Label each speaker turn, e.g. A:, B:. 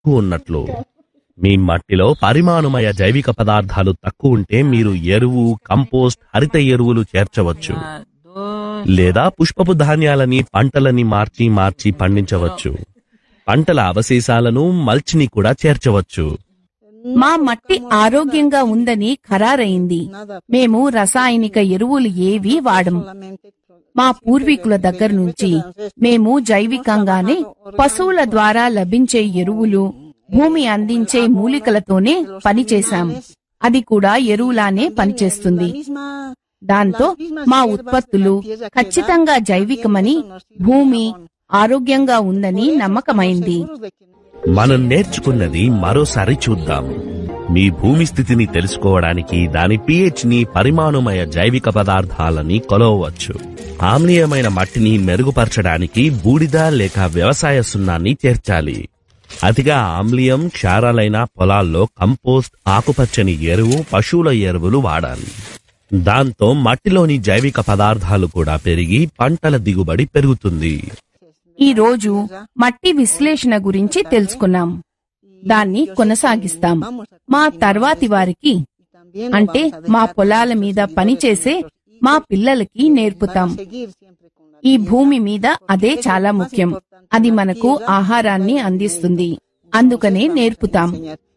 A: తక్కువ ఉన్నట్లు మీ మట్టిలో పరిమాణమయ జైవిక పదార్థాలు తక్కువ ఉంటే మీరు ఎరువు కంపోస్ట్ హరిత ఎరువులు చేర్చవచ్చు లేదా పుష్పపు ధాన్యాలని పంటలని మార్చి మార్చి పండించవచ్చు పంటల అవశేషాలను మల్చిని కూడా చేర్చవచ్చు
B: మా మట్టి ఆరోగ్యంగా ఉందని ఖరారైంది మేము రసాయనిక ఎరువులు ఏవీ వాడం మా పూర్వీకుల దగ్గర నుంచి మేము జైవికంగానే పశువుల ద్వారా లభించే ఎరువులు భూమి అందించే మూలికలతోనే పనిచేశాం అది కూడా ఎరువులానే పనిచేస్తుంది దాంతో మా ఉత్పత్తులు ఖచ్చితంగా జైవికమని భూమి ఆరోగ్యంగా ఉందని నమ్మకమైంది
A: మనం నేర్చుకున్నది మరోసారి చూద్దాం మీ భూమి స్థితిని తెలుసుకోవడానికి దాని pH ని పరిమాణమయ జైవిక పదార్థాలని కొలవవచ్చు ఆమ్లీయమైన మట్టిని మెరుగుపరచడానికి బూడిద లేక వ్యవసాయ సున్నాన్ని చేర్చాలి అతిగా ఆమ్లీయం క్షారాలైన పొలాల్లో కంపోస్ట్ ఆకుపచ్చని ఎరువు పశువుల ఎరువులు వాడాలి దాంతో మట్టిలోని జైవిక పదార్థాలు కూడా పెరిగి పంటల దిగుబడి పెరుగుతుంది
B: ఈ రోజు మట్టి విశ్లేషణ గురించి తెలుసుకున్నాం దాన్ని కొనసాగిస్తాం మా తర్వాతి వారికి అంటే మా పొలాల మీద పనిచేసే మా పిల్లలకి నేర్పుతాం ఈ భూమి మీద అదే చాలా ముఖ్యం అది మనకు ఆహారాన్ని అందిస్తుంది అందుకనే నేర్పుతాం